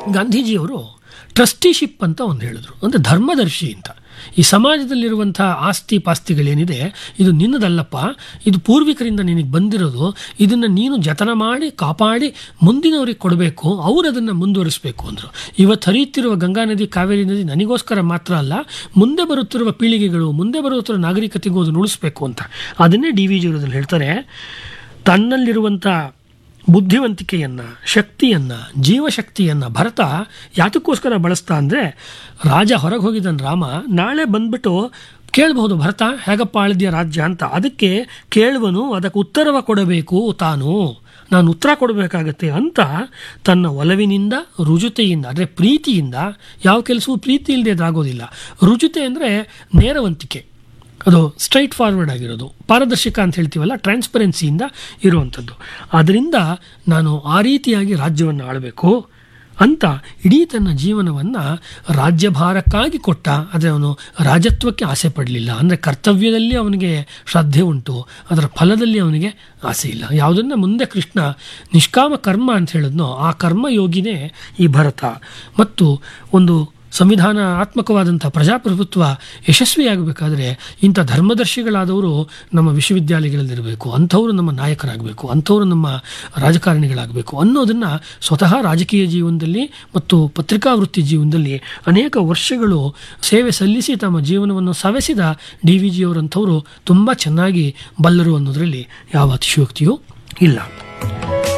ಗಾಂಧೀಜಿಯವರು ಟ್ರಸ್ಟಿಶಿಪ್ ಅಂತ ಒಂದು ಹೇಳಿದ್ರು ಅಂದರೆ ಧರ್ಮದರ್ಶಿ ಅಂತ ಈ ಸಮಾಜದಲ್ಲಿರುವಂಥ ಆಸ್ತಿ ಪಾಸ್ತಿಗಳೇನಿದೆ ಇದು ನಿನ್ನದಲ್ಲಪ್ಪ ಇದು ಪೂರ್ವಿಕರಿಂದ ನಿನಗೆ ಬಂದಿರೋದು ಇದನ್ನು ನೀನು ಜತನ ಮಾಡಿ ಕಾಪಾಡಿ ಮುಂದಿನವ್ರಿಗೆ ಕೊಡಬೇಕು ಅವರು ಅದನ್ನು ಮುಂದುವರಿಸಬೇಕು ಅಂದರು ಇವತ್ತು ಹರಿಯುತ್ತಿರುವ ಗಂಗಾ ನದಿ ಕಾವೇರಿ ನದಿ ನನಗೋಸ್ಕರ ಮಾತ್ರ ಅಲ್ಲ ಮುಂದೆ ಬರುತ್ತಿರುವ ಪೀಳಿಗೆಗಳು ಮುಂದೆ ಬರುತ್ತಿರುವ ನಾಗರಿಕತೆಗೂ ಅದನ್ನು ಉಳಿಸ್ಬೇಕು ಅಂತ ಅದನ್ನೇ ಡಿ ವಿ ಜಿಯವರಲ್ಲಿ ಹೇಳ್ತಾರೆ ತನ್ನಲ್ಲಿರುವಂಥ ಬುದ್ಧಿವಂತಿಕೆಯನ್ನು ಶಕ್ತಿಯನ್ನು ಜೀವಶಕ್ತಿಯನ್ನು ಭರತ ಯಾತಕ್ಕೋಸ್ಕರ ಬಳಸ್ತಾ ಅಂದರೆ ರಾಜ ಹೊರಗೆ ಹೋಗಿದ್ದಾನೆ ರಾಮ ನಾಳೆ ಬಂದ್ಬಿಟ್ಟು ಕೇಳಬಹುದು ಭರತ ಹೇಗಪ್ಪ ಆಳಿದ್ಯ ರಾಜ್ಯ ಅಂತ ಅದಕ್ಕೆ ಕೇಳುವನು ಅದಕ್ಕೆ ಉತ್ತರವ ಕೊಡಬೇಕು ತಾನು ನಾನು ಉತ್ತರ ಕೊಡಬೇಕಾಗತ್ತೆ ಅಂತ ತನ್ನ ಒಲವಿನಿಂದ ರುಜುತೆಯಿಂದ ಅಂದರೆ ಪ್ರೀತಿಯಿಂದ ಯಾವ ಕೆಲಸವೂ ಪ್ರೀತಿ ಇಲ್ಲದೆ ಅದಾಗೋದಿಲ್ಲ ರುಜುತೆ ಅಂದರೆ ನೇರವಂತಿಕೆ ಅದು ಸ್ಟ್ರೈಟ್ ಫಾರ್ವರ್ಡ್ ಆಗಿರೋದು ಪಾರದರ್ಶಕ ಅಂತ ಹೇಳ್ತೀವಲ್ಲ ಟ್ರಾನ್ಸ್ಪರೆನ್ಸಿಯಿಂದ ಇರುವಂಥದ್ದು ಆದ್ದರಿಂದ ನಾನು ಆ ರೀತಿಯಾಗಿ ರಾಜ್ಯವನ್ನು ಆಳಬೇಕು ಅಂತ ಇಡೀ ತನ್ನ ಜೀವನವನ್ನು ರಾಜ್ಯಭಾರಕ್ಕಾಗಿ ಕೊಟ್ಟ ಆದರೆ ಅವನು ರಾಜತ್ವಕ್ಕೆ ಆಸೆ ಪಡಲಿಲ್ಲ ಅಂದರೆ ಕರ್ತವ್ಯದಲ್ಲಿ ಅವನಿಗೆ ಶ್ರದ್ಧೆ ಉಂಟು ಅದರ ಫಲದಲ್ಲಿ ಅವನಿಗೆ ಆಸೆ ಇಲ್ಲ ಯಾವುದನ್ನು ಮುಂದೆ ಕೃಷ್ಣ ನಿಷ್ಕಾಮ ಕರ್ಮ ಅಂತ ಹೇಳಿದ್ನೋ ಆ ಕರ್ಮಯೋಗಿನೇ ಈ ಭರತ ಮತ್ತು ಒಂದು ಸಂವಿಧಾನಾತ್ಮಕವಾದಂಥ ಪ್ರಜಾಪ್ರಭುತ್ವ ಯಶಸ್ವಿಯಾಗಬೇಕಾದ್ರೆ ಇಂಥ ಧರ್ಮದರ್ಶಿಗಳಾದವರು ನಮ್ಮ ವಿಶ್ವವಿದ್ಯಾಲಯಗಳಲ್ಲಿರಬೇಕು ಅಂಥವರು ನಮ್ಮ ನಾಯಕರಾಗಬೇಕು ಅಂಥವರು ನಮ್ಮ ರಾಜಕಾರಣಿಗಳಾಗಬೇಕು ಅನ್ನೋದನ್ನು ಸ್ವತಃ ರಾಜಕೀಯ ಜೀವನದಲ್ಲಿ ಮತ್ತು ಪತ್ರಿಕಾ ವೃತ್ತಿ ಜೀವನದಲ್ಲಿ ಅನೇಕ ವರ್ಷಗಳು ಸೇವೆ ಸಲ್ಲಿಸಿ ತಮ್ಮ ಜೀವನವನ್ನು ಸವೆಸಿದ ಡಿ ವಿ ಜಿಯವರಂಥವರು ತುಂಬ ಚೆನ್ನಾಗಿ ಬಲ್ಲರು ಅನ್ನೋದರಲ್ಲಿ ಯಾವ ಅತಿಶಯೋಕ್ತಿಯೂ ಇಲ್ಲ